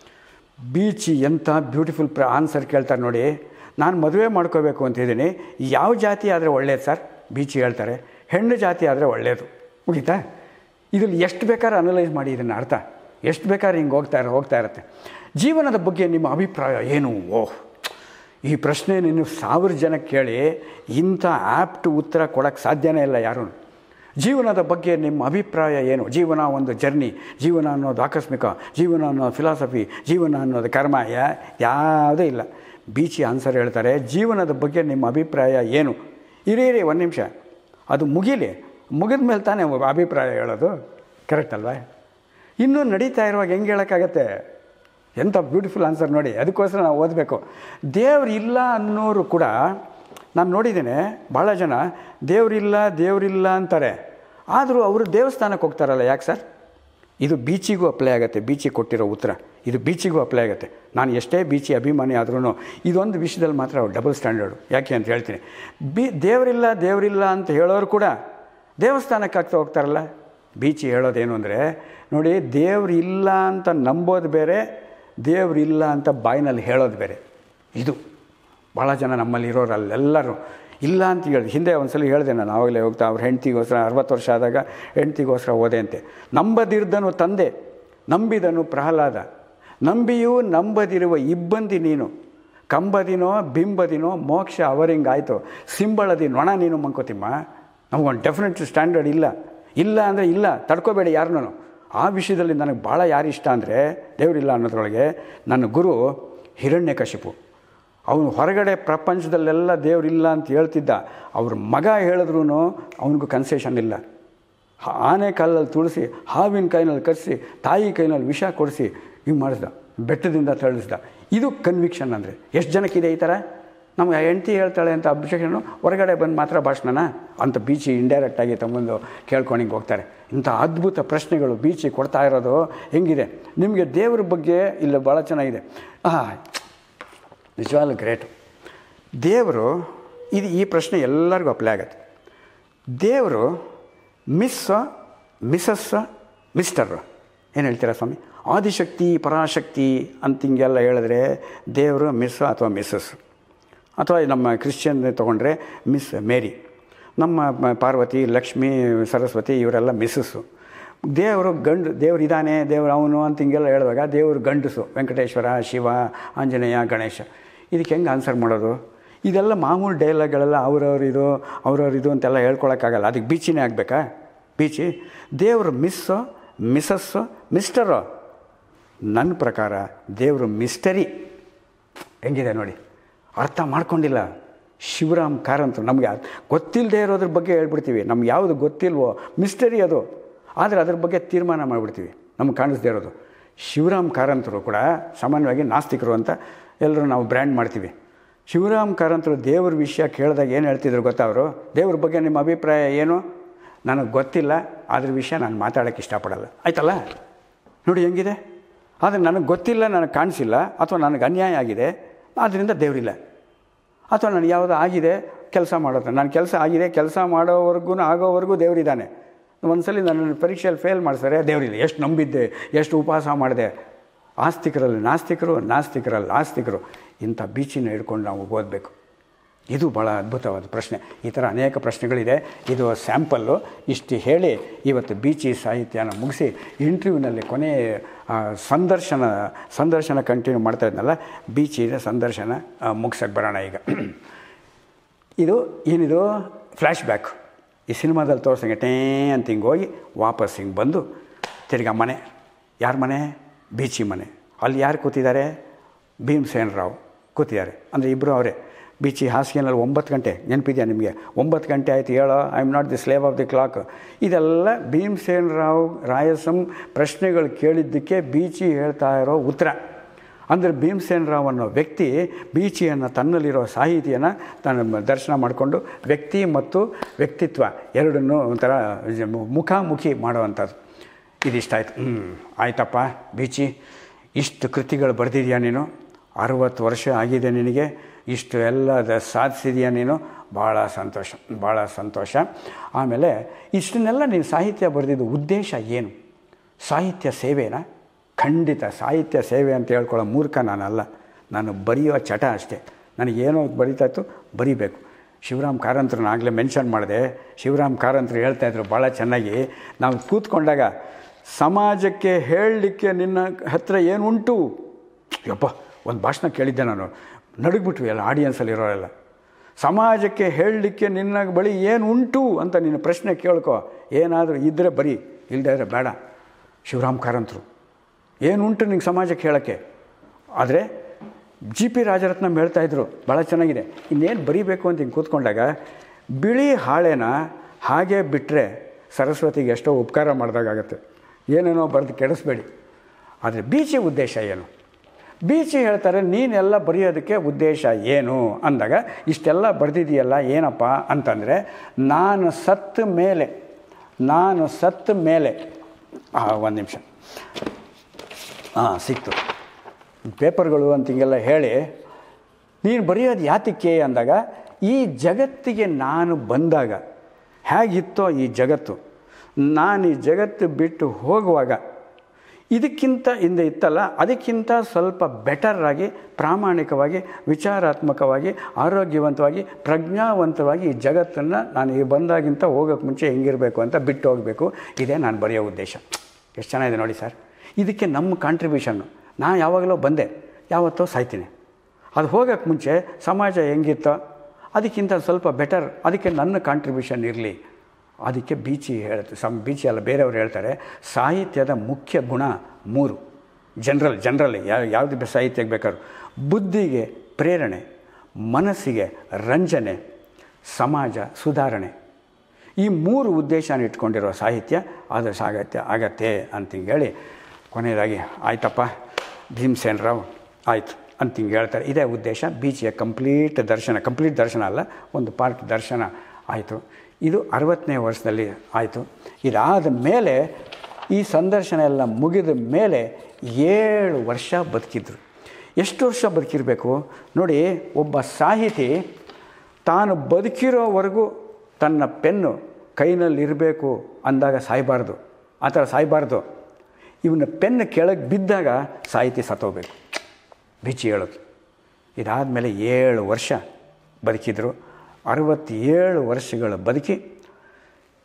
ಬೀಚಿ ಎಂಥ ಬ್ಯೂಟಿಫುಲ್ ಪ್ರ ಆನ್ಸರ್ ಕೇಳ್ತಾರೆ ನೋಡಿ ನಾನು ಮದುವೆ ಮಾಡ್ಕೋಬೇಕು ಅಂತಿದ್ದೀನಿ ಯಾವ ಜಾತಿ ಆದರೆ ಒಳ್ಳೇದು ಸರ್ ಬೀಚಿ ಹೇಳ್ತಾರೆ ಹೆಣ್ಣು ಜಾತಿ ಆದರೆ ಒಳ್ಳೆಯದು ಮುಗೀತಾ ಇದ್ರಲ್ಲಿ ಎಷ್ಟು ಬೇಕಾದ್ರೆ ಅನಲೈಸ್ ಮಾಡಿ ಇದನ್ನು ಅರ್ಥ ಎಷ್ಟು ಬೇಕಾದ್ರೆ ಹಿಂಗೆ ಹೋಗ್ತಾ ಇರ ಹೋಗ್ತಾ ಇರುತ್ತೆ ಜೀವನದ ಬಗ್ಗೆ ನಿಮ್ಮ ಅಭಿಪ್ರಾಯ ಏನು ಓಹ್ ಈ ಪ್ರಶ್ನೆ ನೀನು ಸಾವಿರ ಜನಕ್ಕೆ ಕೇಳಿ ಇಂಥ ಆ್ಯಪ್ಟ್ ಉತ್ತರ ಕೊಡೋಕ್ಕೆ ಸಾಧ್ಯನೇ ಇಲ್ಲ ಯಾರೂ ಜೀವನದ ಬಗ್ಗೆ ನಿಮ್ಮ ಅಭಿಪ್ರಾಯ ಏನು ಜೀವನ ಒಂದು ಜರ್ನಿ ಜೀವನ ಅನ್ನೋದು ಆಕಸ್ಮಿಕ ಜೀವನ ಅನ್ನೋದು ಫಿಲಾಸಫಿ ಜೀವನ ಅನ್ನೋದು ಕರ್ಮ ಯಾ ಯಾವುದೂ ಇಲ್ಲ ಬೀಚಿ ಆನ್ಸರ್ ಹೇಳ್ತಾರೆ ಜೀವನದ ಬಗ್ಗೆ ನಿಮ್ಮ ಅಭಿಪ್ರಾಯ ಏನು ಇರಿ ಇರಿ ಒಂದು ನಿಮಿಷ ಅದು ಮುಗೀಲಿ ಮುಗಿದ ಮೇಲೆ ತಾನೇ ಒಬ್ಬ ಅಭಿಪ್ರಾಯ ಹೇಳೋದು ಕರೆಕ್ಟ್ ಅಲ್ವಾ ಇನ್ನೂ ನಡೀತಾ ಇರುವಾಗ ಹೆಂಗೆ ಹೇಳೋಕ್ಕಾಗತ್ತೆ ಎಂಥ ಬ್ಯೂಟಿಫುಲ್ ಆನ್ಸರ್ ನೋಡಿ ಅದಕ್ಕೋಸ್ಕರ ನಾವು ಓದಬೇಕು ದೇವ್ರು ಇಲ್ಲ ಅನ್ನೋರು ಕೂಡ ನಾನು ನೋಡಿದ್ದೇನೆ ಭಾಳ ಜನ ದೇವರಿಲ್ಲ ದೇವರಿಲ್ಲ ಅಂತಾರೆ ಆದರೂ ಅವರು ದೇವಸ್ಥಾನಕ್ಕೆ ಹೋಗ್ತಾರಲ್ಲ ಯಾಕೆ ಸರ್ ಇದು ಬೀಚಿಗೂ ಅಪ್ಲೈ ಆಗುತ್ತೆ ಬೀಚಿಗೆ ಕೊಟ್ಟಿರೋ ಉತ್ತರ ಇದು ಬೀಚಿಗೂ ಅಪ್ಲೈ ಆಗುತ್ತೆ ನಾನು ಎಷ್ಟೇ ಬೀಚಿ ಅಭಿಮಾನಿ ಆದ್ರೂ ಇದೊಂದು ವಿಷಯದಲ್ಲಿ ಮಾತ್ರ ಡಬಲ್ ಸ್ಟ್ಯಾಂಡರ್ಡು ಯಾಕೆ ಅಂತ ಹೇಳ್ತೀನಿ ಬಿ ದೇವರಿಲ್ಲ ದೇವರಿಲ್ಲ ಅಂತ ಹೇಳೋರು ಕೂಡ ದೇವಸ್ಥಾನಕ್ಕೆ ಆಗ್ತಾ ಹೋಗ್ತಾರಲ್ಲ ಬೀಚಿ ಹೇಳೋದೇನು ಅಂದರೆ ನೋಡಿ ದೇವ್ರು ಇಲ್ಲ ಅಂತ ನಂಬೋದು ಬೇರೆ ದೇವ್ರು ಇಲ್ಲ ಅಂತ ಬಾಯಿನಲ್ಲಿ ಹೇಳೋದು ಬೇರೆ ಇದು ಭಾಳ ಜನ ನಮ್ಮಲ್ಲಿ ಇರೋರು ಅಲ್ಲೆಲ್ಲರೂ ಇಲ್ಲ ಅಂತ ಹೇಳಿ ಹಿಂದೆ ಒಂದ್ಸಲ ಹೇಳಿದೆ ನಾನು ಆವಾಗಲೇ ಹೋಗ್ತಾ ಅವ್ರ ಹೆಂಡ್ತಿಗೋಸ್ಕರ ಅರವತ್ತು ವರ್ಷ ಆದಾಗ ಹೆಂಡ್ತಿಗೋಸ್ಕರ ಹೋದೆ ಅಂತೆ ನಂಬದಿರ್ದನು ತಂದೆ ನಂಬಿದನು ಪ್ರಹ್ಲಾದ ನಂಬಿಯೂ ನಂಬದಿರುವ ಇಬ್ಬಂದಿ ನೀನು ಕಂಬದಿನೋ ಬಿಂಬದಿನೋ ಮೋಕ್ಷ ಅವರಿಂಗಾಯ್ತು ಸಿಂಬಳದಿ ನೊಣ ನೀನು ಮಂಕೋತಿಮ್ಮ ನಮಗೊಂದು ಡೆಫಿನೆಟ್ ಸ್ಟ್ಯಾಂಡರ್ಡ್ ಇಲ್ಲ ಇಲ್ಲ ಅಂದರೆ ಇಲ್ಲ ತಡ್ಕೋಬೇಡಿ ಯಾರನ್ನೂ ಆ ವಿಷಯದಲ್ಲಿ ನನಗೆ ಭಾಳ ಯಾರು ಇಷ್ಟ ಅಂದರೆ ದೇವರಿಲ್ಲ ಅನ್ನೋದ್ರೊಳಗೆ ನನ್ನ ಗುರು ಹಿರಣ್ಯಕಶಿಪು ಅವನು ಹೊರಗಡೆ ಪ್ರಪಂಚದಲ್ಲೆಲ್ಲ ದೇವರಿಲ್ಲ ಅಂತ ಹೇಳ್ತಿದ್ದ ಅವ್ರ ಮಗ ಹೇಳಿದ್ರೂ ಅವನಿಗೂ ಕನ್ಸೆಷನ್ ಇಲ್ಲ ಹ- ಆನೆ ಕಾಲಲ್ಲಿ ತುಳಿಸಿ ಹಾವಿನ ಕೈನಲ್ಲಿ ಕರೆಸಿ ತಾಯಿ ಕೈನಲ್ಲಿ ವಿಷ ಕೊಡಿಸಿ ಹಿಂಗೆ ಮಾಡಿಸ್ದ ಬೆಟ್ಟದಿಂದ ತಳಿಸ್ದ ಇದು ಕನ್ವಿಕ್ಷನ್ ಅಂದರೆ ಎಷ್ಟು ಜನಕ್ಕಿದೆ ಈ ಥರ ನಮ್ಗೆ ಹೆಂಡ್ತಿ ಹೇಳ್ತಾಳೆ ಅಂತ ಅಬ್ಜೆಕ್ಷನು ಹೊರಗಡೆ ಬಂದು ಮಾತ್ರ ಭಾಷಣನ ಅಂತ ಬೀಚಿ ಇಂಡೈರೆಕ್ಟಾಗಿ ತಮ್ಮೊಂದು ಕೇಳ್ಕೊಂಡು ಹಿಂಗೆ ಹೋಗ್ತಾರೆ ಇಂಥ ಅದ್ಭುತ ಪ್ರಶ್ನೆಗಳು ಬೀಚಿ ಕೊಡ್ತಾ ಇರೋದು ಹೆಂಗಿದೆ ನಿಮಗೆ ದೇವ್ರ ಬಗ್ಗೆ ಇಲ್ಲ ಭಾಳ ಚೆನ್ನಾಗಿದೆ ಹಾಂ ನಿಜವಾಗ್ಲೂ ಗ್ರೇಟು ದೇವರು ಇದು ಈ ಪ್ರಶ್ನೆ ಎಲ್ಲರಿಗೂ ಅಪ್ಲೈ ಆಗುತ್ತೆ ದೇವರು ಮಿಸ್ಸ ಮಿಸಸ್ಸ ಮಿಸ್ಟರ್ ಏನು ಹೇಳ್ತೀರಾ ಸ್ವಾಮಿ ಆದಿಶಕ್ತಿ ಪರಾಶಕ್ತಿ ಅಂತ ಹಿಂಗೆಲ್ಲ ಹೇಳಿದ್ರೆ ದೇವರು ಮಿಸ್ ಅಥವಾ ಮಿಸ್ಸಸ್ ಅಥವಾ ನಮ್ಮ ಕ್ರಿಶ್ಚಿಯನ್ ತೊಗೊಂಡ್ರೆ ಮಿಸ್ ಮೇರಿ ನಮ್ಮ ಮ- ಪಾರ್ವತಿ ಲಕ್ಷ್ಮಿ ಸರಸ್ವತಿ ಇವರೆಲ್ಲ ಮಿಸ್ಸಸ್ಸು ದೇವರು ಗಂಡು ದೇವ್ರು ಇದ್ದಾನೆ ದೇವ್ರು ಅವನು ಅಂತ ಹಿಂಗೆಲ್ಲ ಹೇಳುವಾಗ ದೇವರು ಗಂಡಸು ವೆಂಕಟೇಶ್ವರ ಶಿವ ಆಂಜನೇಯ ಗಣೇಶ ಇದಕ್ಕೆ ಹೆಂಗೆ ಆನ್ಸರ್ ಮಾಡೋದು ಇದೆಲ್ಲ ಮಾಮೂಲು ಡೈಲಾಗ್ಗಳೆಲ್ಲ ಅವ್ರವ್ರು ಇದು ಅವ್ರವ್ರು ಇದು ಅಂತೆಲ್ಲ ಹೇಳ್ಕೊಳಕ್ಕಾಗಲ್ಲ ಅದಕ್ಕೆ ಬೀಚಿನೇ ಆಗಬೇಕಾ ಬೀಚಿ ದೇವರು ಮಿಸ್ಸು ಮಿಸಸ್ಸು ಮಿಸ್ಟರು ನನ್ನ ಪ್ರಕಾರ ದೇವರು ಮಿಸ್ಟರಿ ಹೆಂಗಿದೆ ನೋಡಿ ಅರ್ಥ ಮಾಡ್ಕೊಂಡಿಲ್ಲ ಶಿವರಾಮ್ ಕಾರಂತರು ನಮಗೆ ಗೊತ್ತಿಲ್ಲದೆ ಇರೋದ್ರ ಬಗ್ಗೆ ಹೇಳ್ಬಿಡ್ತೀವಿ ನಮ್ಗೆ ಯಾವುದು ಗೊತ್ತಿಲ್ವೋ ಮಿಸ್ಟರಿ ಅದು ಆದರೆ ಅದ್ರ ಬಗ್ಗೆ ತೀರ್ಮಾನ ಮಾಡಿಬಿಡ್ತೀವಿ ನಮ್ಗೆ ಕಾಣಿಸ್ದೇ ಇರೋದು ಶಿವರಾಮ್ ಕಾರಂತರು ಕೂಡ ಸಾಮಾನ್ಯವಾಗಿ ನಾಸ್ತಿಕರು ಅಂತ ಎಲ್ಲರೂ ನಾವು ಬ್ರ್ಯಾಂಡ್ ಮಾಡ್ತೀವಿ ಶಿವರಾಮ್ ಕಾರಂತರು ದೇವ್ರ ವಿಷಯ ಕೇಳಿದಾಗ ಏನು ಹೇಳ್ತಿದ್ರು ಗೊತ್ತಾ ಅವರು ದೇವ್ರ ಬಗ್ಗೆ ನಿಮ್ಮ ಅಭಿಪ್ರಾಯ ಏನು ನನಗೆ ಗೊತ್ತಿಲ್ಲ ಅದ್ರ ವಿಷಯ ನಾನು ಮಾತಾಡೋಕ್ಕೆ ಇಷ್ಟಪಡಲ್ಲ ಆಯ್ತಲ್ಲ ನೋಡಿ ಹೆಂಗಿದೆ ಆದರೆ ನನಗೆ ಗೊತ್ತಿಲ್ಲ ನನಗೆ ಕಾಣಿಸಿಲ್ಲ ಅಥವಾ ನನಗೆ ಅನ್ಯಾಯ ಆಗಿದೆ ಆದ್ದರಿಂದ ದೇವರಿಲ್ಲ ಅಥವಾ ನನಗೆ ಯಾವುದೋ ಆಗಿದೆ ಕೆಲಸ ಮಾಡೋದು ನನ್ನ ಕೆಲಸ ಆಗಿದೆ ಕೆಲಸ ಮಾಡೋವರೆಗೂ ಆಗೋವರೆಗೂ ದೇವರಿದ್ದಾನೆ ಒಂದ್ಸಲಿ ನನ್ನ ಪರೀಕ್ಷೆಯಲ್ಲಿ ಫೇಲ್ ಮಾಡಿಸ್ತಾರೆ ದೇವರಿಲ್ಲ ಎಷ್ಟು ನಂಬಿದ್ದೆ ಎಷ್ಟು ಉಪವಾಸ ಮಾಡಿದೆ ಆಸ್ತಿಕರಲ್ಲಿ ನಾಸ್ತಿಕರು ನಾಸ್ತಿಕರಲ್ಲಿ ಆಸ್ತಿಕರು ಇಂಥ ಬೀಚಿನ ಹಿಡ್ಕೊಂಡು ನಾವು ಓದಬೇಕು ಇದು ಭಾಳ ಅದ್ಭುತವಾದ ಪ್ರಶ್ನೆ ಈ ಥರ ಅನೇಕ ಪ್ರಶ್ನೆಗಳಿದೆ ಇದು ಸ್ಯಾಂಪಲ್ಲು ಇಷ್ಟು ಹೇಳಿ ಇವತ್ತು ಬೀಚಿ ಸಾಹಿತ್ಯನ ಮುಗಿಸಿ ಇಂಟರ್ವ್ಯೂನಲ್ಲಿ ಕೊನೆ ಆ, ಸಂದರ್ಶನ ಸಂದರ್ಶನ ಕಂಟಿನ್ಯೂ ಮಾಡ್ತಾ ಇದ್ನಲ್ಲ ಬೀಚಿನ ಸಂದರ್ಶನ ಮುಗಿಸೋಕ್ಕೆ ಬರೋಣ ಈಗ ಇದು ಏನಿದು ಫ್ಲ್ಯಾಶ್ ಬ್ಯಾಕ್ ಈ ಸಿನಿಮಾದಲ್ಲಿ ತೋರ್ಸಂಗೆ ಟೇ ಅಂತ ಹಿಂಗೆ ಹೋಗಿ ವಾಪಸ್ ಹಿಂಗೆ ಬಂದು ತಿರ್ಗಾ ಮನೆ ಯಾರ ಮನೆ ಬೀಚಿ ಮನೆ ಅಲ್ಲಿ ಯಾರು ಕೂತಿದ್ದಾರೆ ಭೀಮಸೇನ್ ರಾವ್ ಕೂತಿದ್ದಾರೆ ಅಂದರೆ ಇಬ್ಬರು ಅವರೇ ಬೀಚಿ ಹಾಸಿಗೆನಲ್ಲಿ ಒಂಬತ್ತು ಗಂಟೆ ನೆನಪಿದೆಯಾ ನಿಮಗೆ ಒಂಬತ್ತು ಗಂಟೆ ಆಯಿತು ಹೇಳೋ I am not the slave of the clock ಇದೆಲ್ಲ ಭೀಮಸೇನ್ ರಾವ್ ರಾಯಸಂ ಪ್ರಶ್ನೆಗಳು ಕೇಳಿದ್ದಕ್ಕೆ ಬೀಚಿ ಹೇಳ್ತಾ ಇರೋ ಉತ್ತರ ಅಂದರೆ ಭೀಮಸೇನ್ ರಾವ್ ಅನ್ನೋ ವ್ಯಕ್ತಿ ಬೀಚಿಯನ್ನು ತನ್ನಲ್ಲಿರೋ ಸಾಹಿತಿಯನ್ನು ತನ್ನ ದರ್ಶನ ಮಾಡಿಕೊಂಡು ವ್ಯಕ್ತಿ ಮತ್ತು ವ್ಯಕ್ತಿತ್ವ ಎರಡನ್ನೂ ಒಂಥರ ಮುಖಾಮುಖಿ ಮಾಡುವಂಥದ್ದು ಇದಿಷ್ಟ ಆಯ್ತು ಹ್ಞೂ ಆಯ್ತಪ್ಪ ಬೀಚಿ ಇಷ್ಟು ಕೃತಿಗಳು ಬರೆದಿದ್ಯಾ ನೀನು ಅರುವತ್ತು ವರ್ಷ ಆಗಿದೆ ನಿನಗೆ ಇಷ್ಟು ಎಲ್ಲ ಸಾಧಿಸಿದೆಯಾ ನೀನು ಭಾಳ ಸಂತೋಷ ಭಾಳ ಸಂತೋಷ ಆಮೇಲೆ ಇಷ್ಟನ್ನೆಲ್ಲ ನೀನು ಸಾಹಿತ್ಯ ಬರೆದಿದ್ದು ಉದ್ದೇಶ ಏನು ಸಾಹಿತ್ಯ ಸೇವೆನಾ ಖಂಡಿತ ಸಾಹಿತ್ಯ ಸೇವೆ ಅಂತ ಹೇಳ್ಕೊಳ್ಳೋ ಮೂರ್ಖ ನಾನಲ್ಲ ನಾನು ಬರೆಯೋ ಚಟ ಅಷ್ಟೇ ನನಗೇನೋ ಬರೀತಾ ಇತ್ತು ಬರೀಬೇಕು ಶಿವರಾಮ್ ಕಾರಂತ್ರನ ಆಗಲೇ ಮೆನ್ಷನ್ ಮಾಡಿದೆ ಶಿವರಾಮ್ ಕಾರಂತರು ಹೇಳ್ತಾಯಿದ್ರು ಭಾಳ ಚೆನ್ನಾಗಿ ನಾವು ಕೂತ್ಕೊಂಡಾಗ ಸಮಾಜಕ್ಕೆ ಹೇಳಲಿಕ್ಕೆ ನಿನ್ನ ಹತ್ರ ಏನುಂಟು ಯಪ್ಪ ಒಂದು ಭಾಷಣ ಕೇಳಿದ್ದೆ ನಾನು ನಡುಗ್ಬಿಟ್ವಿ ಎಲ್ಲ ಆಡಿಯನ್ಸಲ್ಲಿ ಇರೋರೆಲ್ಲ ಸಮಾಜಕ್ಕೆ ಹೇಳಲಿಕ್ಕೆ ನಿನ್ನ ಬಳಿ ಏನು ಉಂಟು ಅಂತ ನೀನು ಪ್ರಶ್ನೆ ಕೇಳ್ಕೊ ಏನಾದರೂ ಇದ್ದರೆ ಬರೀ ಇಲ್ಲದೇ ಇದ್ರೆ ಬೇಡ ಶಿವರಾಮ್ ಕಾರಂತರು ಏನುಂಟು ನಿಂಗೆ ಸಮಾಜಕ್ಕೆ ಹೇಳೋಕ್ಕೆ ಆದರೆ ಜಿ ಪಿ ರಾಜರತ್ನಂ ಹೇಳ್ತಾಯಿದ್ರು ಭಾಳ ಚೆನ್ನಾಗಿದೆ ಇನ್ನೇನು ಬರೀಬೇಕು ಅಂತ ಹಿಂಗೆ ಕೂತ್ಕೊಂಡಾಗ ಬಿಳಿ ಹಾಳೆನ ಹಾಗೆ ಬಿಟ್ಟರೆ ಸರಸ್ವತಿಗೆ ಎಷ್ಟೋ ಉಪಕಾರ ಮಾಡಿದಾಗತ್ತೆ ಏನೇನೋ ಬರೆದು ಕೆಡಿಸ್ಬೇಡಿ ಆದರೆ ಬೀಚಿ ಉದ್ದೇಶ ಏನು ಬೀಚಿ ಹೇಳ್ತಾರೆ ನೀನೆಲ್ಲ ಬರೆಯೋದಕ್ಕೆ ಉದ್ದೇಶ ಏನು ಅಂದಾಗ ಇಷ್ಟೆಲ್ಲ ಬರೆದಿದೆಯಲ್ಲ ಏನಪ್ಪ ಅಂತಂದರೆ ನಾನು ಸತ್ತ ಮೇಲೆ ನಾನು ಸತ್ತ ಮೇಲೆ ಒಂದು ನಿಮಿಷ ಹಾಂ ಸಿಕ್ತು ಪೇಪರ್ಗಳು ಅಂತ ಹಿಂಗೆಲ್ಲ ಹೇಳಿ ನೀನು ಬರೆಯೋದು ಯಾತಕ್ಕೆ ಅಂದಾಗ ಈ ಜಗತ್ತಿಗೆ ನಾನು ಬಂದಾಗ ಹೇಗಿತ್ತೋ ಈ ಜಗತ್ತು ನಾನು ಈ ಜಗತ್ತು ಬಿಟ್ಟು ಹೋಗುವಾಗ ಇದಕ್ಕಿಂತ ಹಿಂದೆ ಇತ್ತಲ್ಲ ಅದಕ್ಕಿಂತ ಸ್ವಲ್ಪ ಬೆಟರಾಗಿ ಪ್ರಾಮಾಣಿಕವಾಗಿ ವಿಚಾರಾತ್ಮಕವಾಗಿ ಆರೋಗ್ಯವಂತವಾಗಿ ಪ್ರಜ್ಞಾವಂತವಾಗಿ ಈ ಜಗತ್ತನ್ನು ನಾನು ಈ ಬಂದಾಗಿಂತ ಹೋಗೋಕ್ಕೆ ಮುಂಚೆ ಹೆಂಗಿರಬೇಕು ಅಂತ ಬಿಟ್ಟು ಹೋಗಬೇಕು ಇದೇ ನಾನು ಬರೆಯೋ ಉದ್ದೇಶ ಎಷ್ಟು ಚೆನ್ನಾಗಿದೆ ನೋಡಿ ಸರ್ ಇದಕ್ಕೆ ನಮ್ಮ ಕಾಂಟ್ರಿಬ್ಯೂಷನ್ನು ನಾನು ಯಾವಾಗಲೂ ಬಂದೆ ಯಾವತ್ತೋ ಸಾಯ್ತೀನಿ ಅದು ಹೋಗೋಕ್ಕೆ ಮುಂಚೆ ಸಮಾಜ ಹೆಂಗಿತ್ತೋ ಅದಕ್ಕಿಂತ ಸ್ವಲ್ಪ ಬೆಟರ್ ಅದಕ್ಕೆ ನನ್ನ ಕಾಂಟ್ರಿಬ್ಯೂಷನ್ ಇರಲಿ ಅದಕ್ಕೆ ಬೀಚಿ ಹೇಳುತ್ತೆ ಸಮ್ ಬೀಚಿ ಅಲ್ಲ ಬೇರೆಯವರು ಹೇಳ್ತಾರೆ ಸಾಹಿತ್ಯದ ಮುಖ್ಯ ಗುಣ ಮೂರು ಜನರಲ್ ಜನರಲ್ ಯಾವ ಯಾವುದು ಸಾಹಿತ್ಯಕ್ಕೆ ಬೇಕಾದ್ರು ಬುದ್ಧಿಗೆ ಪ್ರೇರಣೆ ಮನಸ್ಸಿಗೆ ರಂಜನೆ ಸಮಾಜ ಸುಧಾರಣೆ ಈ ಮೂರು ಉದ್ದೇಶನ ಇಟ್ಕೊಂಡಿರೋ ಸಾಹಿತ್ಯ ಅದು ಸಾಗತ್ಯ ಆಗತ್ತೆ ಅಂತಂಗೇಳಿ ಕೊನೆಯದಾಗಿ ಆಯ್ತಪ್ಪ ಭೀಮಸೇನ್ ರಾವ್ ಆಯಿತು ಅಂತ ಹಿಂಗೆ ಹೇಳ್ತಾರೆ ಇದೇ ಉದ್ದೇಶ ಬೀಚಿಯ ಕಂಪ್ಲೀಟ್ ದರ್ಶನ ಕಂಪ್ಲೀಟ್ ದರ್ಶನ ಅಲ್ಲ ಒಂದು ಪಾರ್ಟ್ ದರ್ಶನ ಆಯಿತು ಇದು ಅರವತ್ತನೇ ವರ್ಷದಲ್ಲಿ ಆಯಿತು ಇದಾದ ಮೇಲೆ ಈ ಸಂದರ್ಶನ ಎಲ್ಲ ಮುಗಿದ ಮೇಲೆ ಏಳು ವರ್ಷ ಬದುಕಿದ್ರು ಎಷ್ಟು ವರ್ಷ ಬದುಕಿರಬೇಕು ನೋಡಿ ಒಬ್ಬ ಸಾಹಿತಿ ತಾನು ಬದುಕಿರೋವರೆಗೂ ತನ್ನ ಪೆನ್ನು ಕೈನಲ್ಲಿ ಇರಬೇಕು ಅಂದಾಗ ಸಾಯಬಾರ್ದು ಆ ಥರ ಸಾಯಬಾರ್ದು ಇವನ ಪೆನ್ ಕೆಳಗೆ ಬಿದ್ದಾಗ ಸಾಹಿತಿ ಸತ್ತೋಗ್ಬೇಕು ಬಿಚ್ಚಿ ಹೇಳೋದು ಇದಾದಮೇಲೆ ಏಳು ವರ್ಷ ಬದುಕಿದ್ರು ಅರವತ್ತೇಳು ವರ್ಷಗಳ ಬದುಕಿ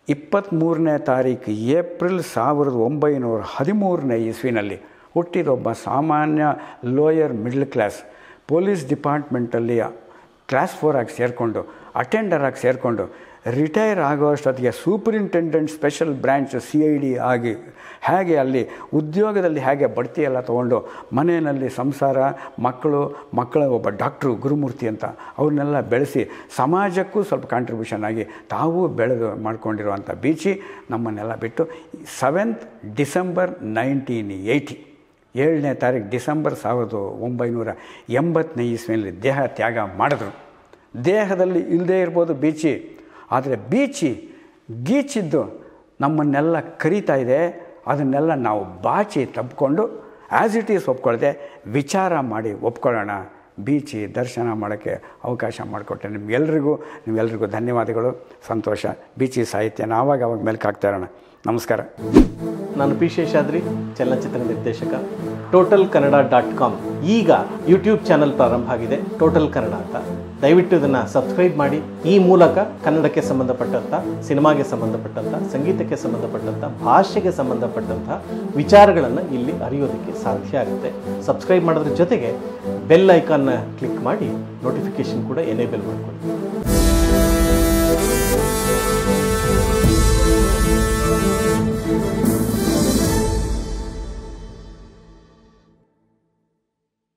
ಇಪ್ಪತ್ತ್ಮೂರನೇ ತಾರೀಕು ಏಪ್ರಿಲ್ ಸಾವಿರದ ಒಂಬೈನೂರ ಹದಿಮೂರನೇ ಇಸ್ವಿನಲ್ಲಿ ಹುಟ್ಟಿದೊಬ್ಬ ಸಾಮಾನ್ಯ ಲೋಯರ್ ಮಿಡ್ಲ್ ಕ್ಲಾಸ್ ಪೊಲೀಸ್ ಡಿಪಾರ್ಟ್ಮೆಂಟಲ್ಲಿ ಕ್ಲಾಸ್ ಫೋರ್ ಆಗಿ ಸೇರಿಕೊಂಡು ಅಟೆಂಡರ್ ಆಗಿ ಸೇರಿಕೊಂಡು ರಿಟೈರ್ ಆಗೋ ಅಷ್ಟೊತ್ತಿಗೆ superintendent special branch C I D ಆಗಿ ಹೇಗೆ ಅಲ್ಲಿ ಉದ್ಯೋಗದಲ್ಲಿ ಹೇಗೆ ಬಡ್ತಿ ಎಲ್ಲ ತೊಗೊಂಡು ಮನೆಯಲ್ಲಿ ಸಂಸಾರ ಮಕ್ಕಳು ಮಕ್ಕಳ ಒಬ್ಬ ಡಾಕ್ಟ್ರು ಗುರುಮೂರ್ತಿ ಅಂತ ಅವ್ರನ್ನೆಲ್ಲ ಬೆಳೆಸಿ ಸಮಾಜಕ್ಕೂ ಸ್ವಲ್ಪ ಕಾಂಟ್ರಿಬ್ಯೂಷನ್ ಆಗಿ ತಾವೂ ಬೆಳೆದು ಮಾಡ್ಕೊಂಡಿರುವಂಥ ಬೀಚಿ ನಮ್ಮನ್ನೆಲ್ಲ ಬಿಟ್ಟು ಸೆವೆಂತ್ ಡಿಸೆಂಬರ್ ನೈನ್ಟೀನ್ ಏಯ್ಟಿ ಏಳನೇ ತಾರೀಕು ಡಿಸೆಂಬರ್ ಸಾವಿರದ ಒಂಬೈನೂರ ಎಂಬತ್ತನೇ ಇಸ್ವಿಯಲ್ಲಿ ದೇಹ ತ್ಯಾಗ ಮಾಡಿದ್ರು ದೇಹದಲ್ಲಿ ಇಲ್ಲದೇ ಇರ್ಬೋದು ಬೀಚಿ ಆದರೆ ಬೀಚಿ ಗೀಚಿದ್ದು ನಮ್ಮನ್ನೆಲ್ಲ ಕರೀತಾ ಇದೆ ಅದನ್ನೆಲ್ಲ ನಾವು ಬಾಚಿ ತಬ್ಕೊಂಡು ಆ್ಯಸ್ ಇಟ್ ಈಸ್ ಒಪ್ಕೊಳ್ದೆ ವಿಚಾರ ಮಾಡಿ ಒಪ್ಕೊಳ್ಳೋಣ ಬೀಚಿ ದರ್ಶನ ಮಾಡೋಕ್ಕೆ ಅವಕಾಶ ಮಾಡಿಕೊಟ್ಟೆ ನಿಮ್ಗೆಲ್ರಿಗೂ ನಿಮ್ಗೆಲ್ರಿಗೂ ಧನ್ಯವಾದಗಳು ಸಂತೋಷ ಬೀಚಿ ಸಾಹಿತ್ಯನ ಆವಾಗ ಅವಾಗ ಮೆಲ್ಕು ಹಾಕ್ತಾ ಇರೋಣ ನಮಸ್ಕಾರ ನಾನು ಪಿ ಶೇಷಾದ್ರಿ ಚಲನಚಿತ್ರ ನಿರ್ದೇಶಕ ಟೋಟಲ್ ಕನ್ನಡ ಡಾಟ್ ಕಾಮ್ ಈಗ ಯೂಟ್ಯೂಬ್ ಚಾನಲ್ ಪ್ರಾರಂಭ ಆಗಿದೆ ಟೋಟಲ್ ಕನ್ನಡ ಅಂತ ದಯವಿಟ್ಟು ಇದನ್ನು ಸಬ್ಸ್ಕ್ರೈಬ್ ಮಾಡಿ ಈ ಮೂಲಕ ಕನ್ನಡಕ್ಕೆ ಸಂಬಂಧಪಟ್ಟಂಥ ಸಿನಿಮಾಗೆ ಸಂಬಂಧಪಟ್ಟಂಥ ಸಂಗೀತಕ್ಕೆ ಸಂಬಂಧಪಟ್ಟಂಥ ಭಾಷೆಗೆ ಸಂಬಂಧಪಟ್ಟಂಥ ವಿಚಾರಗಳನ್ನು ಇಲ್ಲಿ ಅರಿಯೋದಕ್ಕೆ ಸಾಧ್ಯ ಆಗುತ್ತೆ ಸಬ್ಸ್ಕ್ರೈಬ್ ಮಾಡೋದ್ರ ಜೊತೆಗೆ ಬೆಲ್ ಐಕಾನ್ನ ಕ್ಲಿಕ್ ಮಾಡಿ ನೋಟಿಫಿಕೇಶನ್ ಕೂಡ ಎನೇಬಲ್ ಮಾಡ್ಕೊಳ್ಳಿ